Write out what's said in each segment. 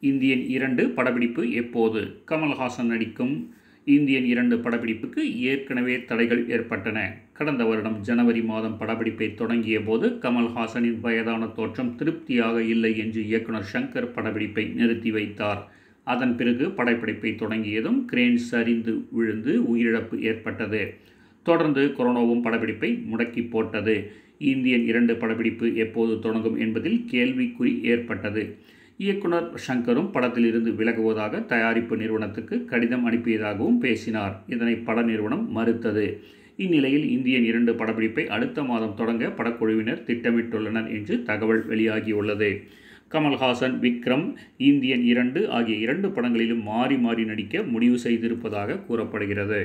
Indian இரண்டு படப்பிடிப்பு எப்போது கமல்ஹாசன் நடிக்கும் இந்தியன் இரண்டு படப்பிடிப்புக்கு ஏற்கனவே தடைகள் ஏற்பட்டன கடந்த வருடம் ஜனவரி மாதம் படப்பிடிப்பை தொடங்கிய போது கமல்ஹாசனின் வயதான தோற்றம் திருப்தியாக இல்லை என்று இயக்குனர் ஷங்கர் படப்பிடிப்பை நிறுத்தி வைத்தார் அதன் பிறகு படப்பிடிப்பை தொடங்கியதும் கிரேன் சரிந்து விழுந்து உயிரிழப்பு ஏற்பட்டது தொடர்ந்து கொரோனாவும் படப்பிடிப்பை முடக்கி போட்டது இந்தியன் இரண்டு படப்பிடிப்பு எப்போது தொடங்கும் என்பதில் கேள்விக்குறி ஏற்பட்டது இயக்குனர் ஷங்கரும் படத்திலிருந்து விலகுவதாக தயாரிப்பு நிறுவனத்துக்கு கடிதம் அனுப்பியதாகவும் பேசினார் இதனை பட நிறுவனம் மறுத்தது இந்நிலையில் இந்தியன் இரண்டு படப்பிடிப்பை அடுத்த மாதம் தொடங்க படக்குழுவினர் திட்டமிட்டுள்ளனர் என்று தகவல் வெளியாகியுள்ளது கமல்ஹாசன் விக்ரம் இந்தியன் இரண்டு ஆகிய இரண்டு படங்களிலும் மாறி மாறி நடிக்க முடிவு செய்திருப்பதாக கூறப்படுகிறது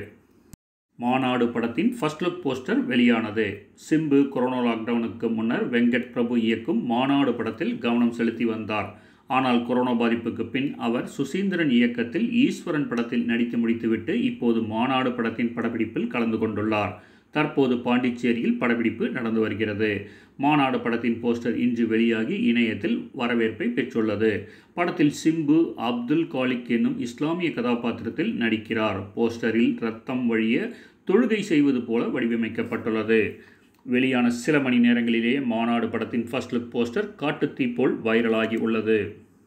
மாநாடு படத்தின் ஃபர்ஸ்ட் லுக் போஸ்டர் வெளியானது சிம்பு கொரோனா லாக்டவுனுக்கு முன்னர் வெங்கட் பிரபு இயக்கும் மாநாடு படத்தில் கவனம் செலுத்தி வந்தார் ஆனால் கொரோனா பாதிப்புக்கு பின் அவர் சுசீந்திரன் இயக்கத்தில் ஈஸ்வரன் படத்தில் நடித்து முடித்துவிட்டு இப்போது மாநாடு படத்தின் படப்பிடிப்பில் கலந்து கொண்டுள்ளார் தற்போது பாண்டிச்சேரியில் படப்பிடிப்பு நடந்து வருகிறது மாநாடு படத்தின் போஸ்டர் இன்று வெளியாகி இணையத்தில் வரவேற்பை பெற்றுள்ளது படத்தில் சிம்பு அப்துல் காலிக் என்னும் இஸ்லாமிய கதாபாத்திரத்தில் நடிக்கிறார் போஸ்டரில் ரத்தம் வழிய தொழுகை செய்வது போல வடிவமைக்கப்பட்டுள்ளது வெளியான சில மணி நேரங்களிலேயே மாநாடு படத்தின் ஃபர்ஸ்ட் லுக் போஸ்டர் காட்டுத்தீ போல் வைரலாகி உள்ளது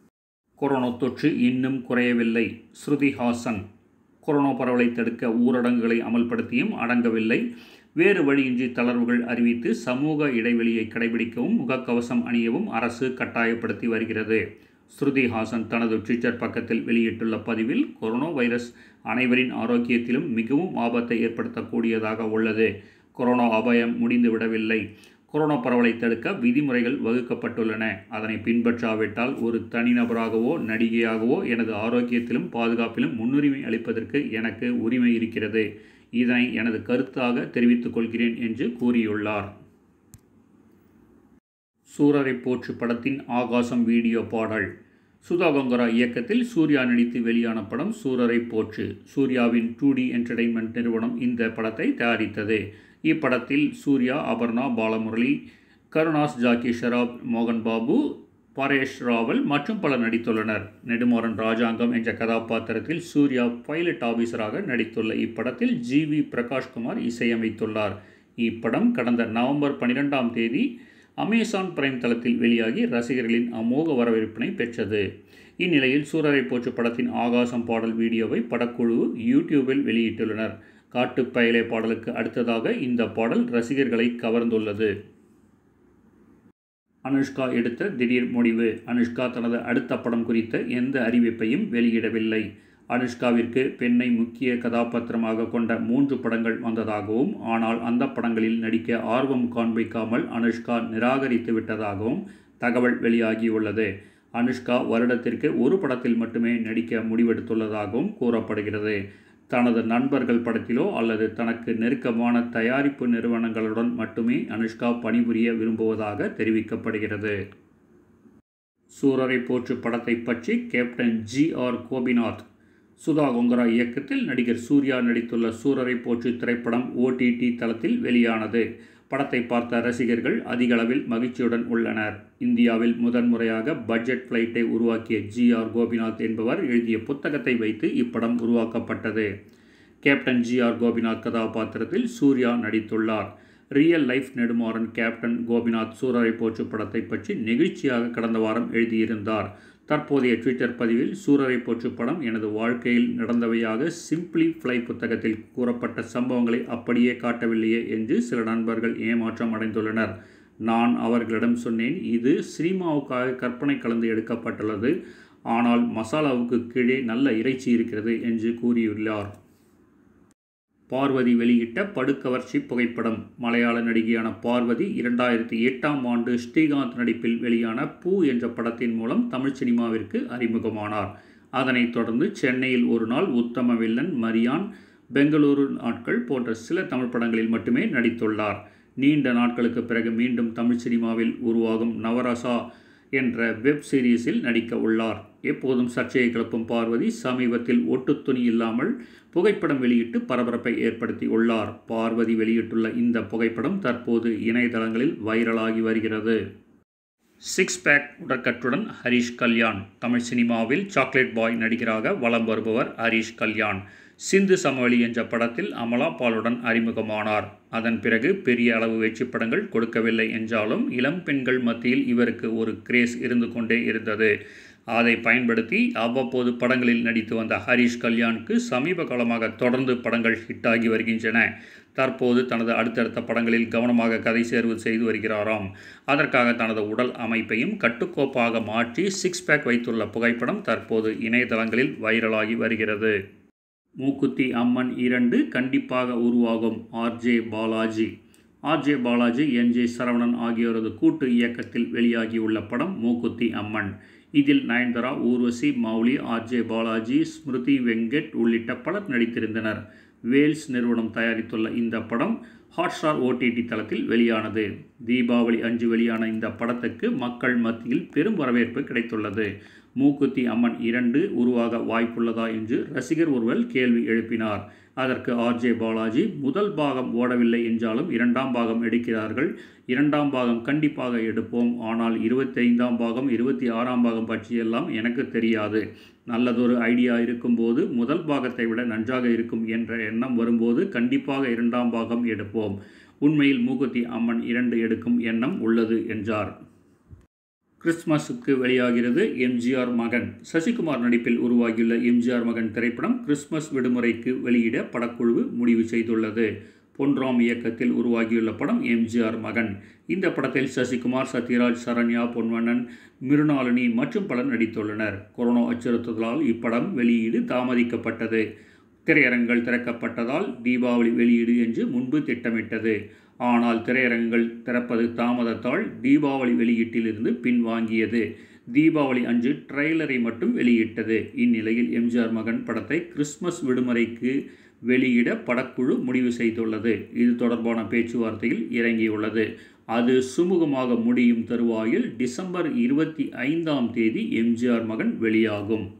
கொரோனா தொற்று இன்னும் குறையவில்லை ஸ்ருதி ஹாசன் கொரோனா பரவலை தடுக்க ஊரடங்குகளை அமல்படுத்தியும் அடங்கவில்லை வேறு வழியின்றி தளர்வுகள் அறிவித்து சமூக இடைவெளியை கடைபிடிக்கவும் முகக்கவசம் அணியவும் அரசு கட்டாயப்படுத்தி வருகிறது ஸ்ருதி ஹாசன் தனது ட்விட்டர் பக்கத்தில் வெளியிட்டுள்ள பதிவில் கொரோனா வைரஸ் அனைவரின் ஆரோக்கியத்திலும் மிகவும் ஆபத்தை ஏற்படுத்தக்கூடியதாக உள்ளது கொரோனா அபாயம் முடிந்துவிடவில்லை கொரோனா பரவலை தடுக்க விதிமுறைகள் வகுக்கப்பட்டுள்ளன அதனை பின்பற்றாவிட்டால் ஒரு தனிநபராகவோ நடிகையாகவோ எனது ஆரோக்கியத்திலும் பாதுகாப்பிலும் முன்னுரிமை அளிப்பதற்கு எனக்கு உரிமை இருக்கிறது இதனை எனது கருத்தாக தெரிவித்துக் கொள்கிறேன் என்று கூறியுள்ளார் சூரரை போற்று படத்தின் ஆகாசம் வீடியோ பாடல் சுதா கங்கரா இயக்கத்தில் சூர்யா நடித்து வெளியான படம் சூரரை போற்று சூர்யாவின் டூ டி என்டர்டெயின்மெண்ட் நிறுவனம் இந்த படத்தை தயாரித்தது இப்படத்தில் சூர்யா அபர்ணா பாலமுரளி கருணாஸ் ஜாக்கி ஷராப் மோகன் பாபு பரேஷ் ராவல் மற்றும் பலர் நடித்துள்ளனர் நெடுமாறன் ராஜாங்கம் என்ற கதாபாத்திரத்தில் சூர்யா பைலட் ஆபீசராக நடித்துள்ள இப்படத்தில் ஜி வி பிரகாஷ்குமார் இசையமைத்துள்ளார் இப்படம் கடந்த நவம்பர் பன்னிரெண்டாம் தேதி அமேசான் பிரைம் தளத்தில் வெளியாகி ரசிகர்களின் அமோக வரவேற்பினை பெற்றது இந்நிலையில் சூரரை போற்று படத்தின் ஆகாசம் பாடல் வீடியோவை படக்குழு யூடியூபில் வெளியிட்டுள்ளனர் காட்டுப்பயலே பாடலுக்கு அடுத்ததாக இந்த பாடல் ரசிகர்களை கவர்ந்துள்ளது அனுஷ்கா எடுத்த திடீர் முடிவு அனுஷ்கா தனது அடுத்த படம் குறித்த எந்த அறிவிப்பையும் வெளியிடவில்லை அனுஷ்காவிற்கு பெண்ணை முக்கிய கதாபாத்திரமாக கொண்ட மூன்று படங்கள் வந்ததாகவும் ஆனால் அந்த படங்களில் நடிக்க ஆர்வம் காண்பிக்காமல் அனுஷ்கா நிராகரித்து விட்டதாகவும் தகவல் வெளியாகியுள்ளது அனுஷ்கா வருடத்திற்கு ஒரு படத்தில் மட்டுமே நடிக்க முடிவெடுத்துள்ளதாகவும் கூறப்படுகிறது தனது நண்பர்கள் படத்திலோ அல்லது தனக்கு நெருக்கமான தயாரிப்பு நிறுவனங்களுடன் மட்டுமே அனுஷ்கா பணிபுரிய விரும்புவதாக தெரிவிக்கப்படுகிறது சூரரை போற்று படத்தை பற்றி captain G R Gopinath Sudha Kongara இயக்கத்தில் நடிகர் சூர்யா நடித்துள்ள சூரரை போற்று திரைப்படம் ஓடிடி தளத்தில் வெளியானது படத்தை பார்த்த ரசிகர்கள் அதிக அளவில் மகிழ்ச்சியுடன் உள்ளனர் இந்தியாவில் முதன்முறையாக பட்ஜெட் ஃப்ளைட்டை உருவாக்கிய ஜி ஆர் கோபிநாத் என்பவர் எழுதிய புத்தகத்தை வைத்து இப்படம் உருவாக்கப்பட்டது கேப்டன் ஜி ஆர் கோபிநாத் கதாபாத்திரத்தில் சூர்யா நடித்துள்ளார் real life Nedumaaran captain Gopinath Soorarai Pottru படத்தை பற்றி நெகிழ்ச்சியாக கடந்த வாரம் எழுதியிருந்தார் தற்போதைய ட்விட்டர் பதிவில் சூரரை போற்று படம் எனது வாழ்க்கையில் நடந்தவையாக சிம்பிளி ஃப்ளை புத்தகத்தில் கூறப்பட்ட சம்பவங்களை அப்படியே காட்டவில்லையே என்று சில நண்பர்கள் ஏமாற்றம் அடைந்துள்ளனர் நான் அவர்களிடம் சொன்னேன் இது சினிமாவுக்காக கற்பனை கலந்து எடுக்கப்பட்டுள்ளது ஆனால் மசாலாவுக்கு கீழே நல்ல இறைச்சி இருக்கிறது என்று கூறியுள்ளார் பார்வதி வெளியிட்ட படுக்கவர்ச்சி புகைப்படம் மலையாள நடிகையான பார்வதி இரண்டாயிரத்தி எட்டாம் ஆண்டு ஸ்ரீகாந்த் நடிப்பில் வெளியான பூ என்ற படத்தின் மூலம் தமிழ் சினிமாவிற்கு அறிமுகமானார் அதனைத் தொடர்ந்து சென்னையில் ஒரு நாள் உத்தம வில்லன் மரியான் பெங்களூரு நாட்கள் போன்ற சில தமிழ் படங்களில் மட்டுமே நடித்துள்ளார் நீண்ட நாட்களுக்கு பிறகு மீண்டும் தமிழ் சினிமாவில் உருவாகும் நவரசா என்ற வெப் சீரிஸில் நடிக்க உள்ளார் எப்போதும் சர்ச்சையை கிளப்பும் பார்வதி சமீபத்தில் ஒட்டுத்துணி இல்லாமல் புகைப்படம் வெளியிட்டு பரபரப்பை ஏற்படுத்தி உள்ளார் பார்வதி வெளியிட்டுள்ள இந்த புகைப்படம் தற்போது இணையதளங்களில் வைரலாகி வருகிறது சிக்ஸ் பேக் உடற்கட்டுடன் ஹரிஷ் கல்யாண் தமிழ் சினிமாவில் சாக்லேட் பாய் நடிகராக வலம் வருபவர் ஹரிஷ் கல்யாண் சிந்து சமவெளி என்ற படத்தில் அமலா பாலுடன் அறிமுகமானார் அதன் பிறகு பெரிய அளவு வெற்றி படங்கள் கொடுக்கவில்லை என்றாலும் இளம் பெண்கள் மத்தியில் இவருக்கு ஒரு கிரேஸ் இருந்து கொண்டே இருந்தது அதை பயன்படுத்தி அவ்வப்போது படங்களில் நடித்து வந்த ஹரிஷ் கல்யாணுக்கு சமீப காலமாக தொடர்ந்து படங்கள் ஹிட்டாகி வருகின்றன தற்போது தனது அடுத்தடுத்த படங்களில் கவனமாக கதை சேர்வு செய்து வருகிறாராம் அதற்காக தனது உடல் அமைப்பையும் கட்டுக்கோப்பாக மாற்றி சிக்ஸ் பேக் வைத்துள்ள புகைப்படம் தற்போது இணையதளங்களில் வைரலாகி வருகிறது மூக்குத்தி அம்மன் இரண்டு கண்டிப்பாக உருவாகும் RJ Balaji RJ Balaji N J Saravanan ஆகியோரது கூட்டு இயக்கத்தில் வெளியாகியுள்ள படம் மூக்குத்தி அம்மன் இதில் நயன்தாரா ஊர்வசி மௌலி ஆர்ஜே பாலாஜி ஸ்மிருதி வெங்கட் உள்ளிட்ட பலர் நடித்திருந்தனர் வேல்ஸ் நிறுவனம் தயாரித்துள்ள இந்த படம் ஹாட்ஸ்டார் ஓடிடி தளத்தில் வெளியானது தீபாவளி அன்று வெளியான இந்த படத்துக்கு மக்கள் மத்தியில் பெரும் வரவேற்பு கிடைத்துள்ளது மூக்குத்தி அம்மன் இரண்டு உருவாக வாய்ப்புள்ளதா என்று ரசிகர் ஒருவர் கேள்வி எழுப்பினார் அதற்கு ஆர்ஜே பாலாஜி முதல் பாகம் ஓடவில்லை என்றாலும் இரண்டாம் பாகம் எடுக்கிறார்கள் இரண்டாம் பாகம் கண்டிப்பாக எடுப்போம் ஆனால் இருபத்தைந்தாம் பாகம் இருபத்தி ஆறாம் பாகம் பற்றியெல்லாம் எனக்கு தெரியாது நல்லதொரு ஐடியா இருக்கும்போது முதல் பாகத்தை விட நன்றாக இருக்கும் என்ற எண்ணம் வரும்போது கண்டிப்பாக இரண்டாம் பாகம் எடுப்போம் உண்மையில் மூக்குத்தி அம்மன் இரண்டு எடுக்கும் எண்ணம் உள்ளது என்றார் கிறிஸ்மஸுக்கு வெளியாகிறது எம்ஜிஆர் மகன் சசிகுமார் நடிப்பில் உருவாகியுள்ள எம்ஜிஆர் மகன் திரைப்படம் கிறிஸ்மஸ் விடுமுறைக்கு வெளியிட படக்குழு முடிவு செய்துள்ளது பொன்ராம் இயக்கத்தில் உருவாகியுள்ள படம் எம்ஜிஆர் மகன் இந்த படத்தில் சசிகுமார் சத்யராஜ் சரண்யா பொன்வண்ணன் மிருணாளினி மற்றும் பலர் நடித்துள்ளனர் கொரோனா அச்சுறுத்தலால் இப்படம் வெளியீடு தாமதிக்கப்பட்டது திரையரங்குகள் திறக்கப்பட்டதால் தீபாவளி வெளியீடு என்று முன்பு திட்டமிட்டது ஆனால் திரையரங்குகள் திறப்பது தாமதத்தால் தீபாவளி வெளியீட்டிலிருந்து பின்வாங்கியது தீபாவளி அன்று ட்ரெய்லரை மட்டும் வெளியிட்டது இந்நிலையில் எம்ஜிஆர் மகன் படத்தை கிறிஸ்மஸ் விடுமுறைக்கு வெளியிட படக்குழு முடிவு செய்துள்ளது இது தொடர்பான பேச்சுவார்த்தையில் இறங்கியுள்ளது அது சுமூகமாக முடியும் தருவாயில் டிசம்பர் இருபத்தி ஐந்தாம் தேதி எம்ஜிஆர் மகன் வெளியாகும்